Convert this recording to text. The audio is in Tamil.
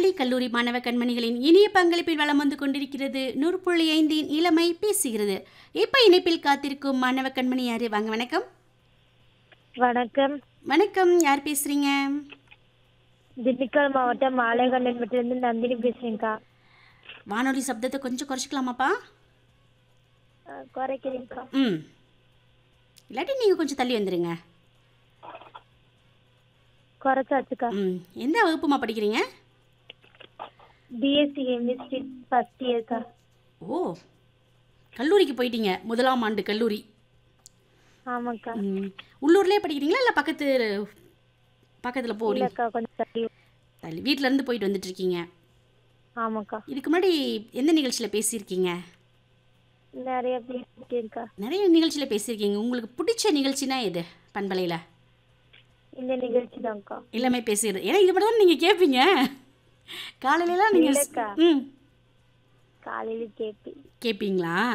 பள்ளி கல்லூரி மாணவ கண்மணிகளின் இனிய பங்களிப்பில் வளம் வந்து கொண்டிருக்கிறது நூறு புள்ளி ஐந்தின் இளமை பேசுகிறது இப்ப இணைப்பில் காத்திருக்கும் மாணவ கண்மணி யாரு வாங்க வணக்கம் வணக்கம் வணக்கம் யார் பேசுறீங்க திண்டுக்கல் மாவட்டம் மாலைகண்டன்பட்டிலிருந்து நந்தினி பேசுறேங்க்கா வானொலி சப்தத்தை கொஞ்சம் குறைச்சிக்கலாமாப்பா அஹ் குறைக்கிறேங்க்கா ம் இல்லாட்டி நீங்கள் கொஞ்சம் தள்ளி வந்துடுங்க குறைச்சாச்சுக்கா ம் எந்த வகுப்புமா படிக்கிறீங்க பிஎஸ்சி கெமிஸ்ட்ரி ஃபர்ஸ்ட் இயர்க்கா ஓ கல்லூரிக்கு போயிட்டீங்க முதலாம் ஆண்டு கல்லூரி ஆமாக்கா ம் உள்ளூர்லேயே படிக்கிறீங்களா இல்லை பக்கத்து பக்கத்தில் போறீங்க இல்லக்கா கொஞ்சம் தள்ளி தள்ளி வீட்டிலேருந்து போயிட்டு வந்துட்டு இருக்கீங்க ஆமாக்கா இதுக்கு முன்னாடி எந்த நிகழ்ச்சியில் பேசியிருக்கீங்க நிறைய பேசிருக்கேன்க்கா நிறைய நிகழ்ச்சியில் பேசியிருக்கீங்க உங்களுக்கு பிடிச்ச நிகழ்ச்சினா எது பண்பலையில் இந்த நிகழ்ச்சி தான்க்கா எல்லாமே பேசுகிறது ஏன்னா இது மட்டும் தான் நீங்கள் கேட்பீங்க காலையிலலாம் நீங்கள் இல்லக்கா. ம் காலையில கேட்பேன் கேட்பீங்களா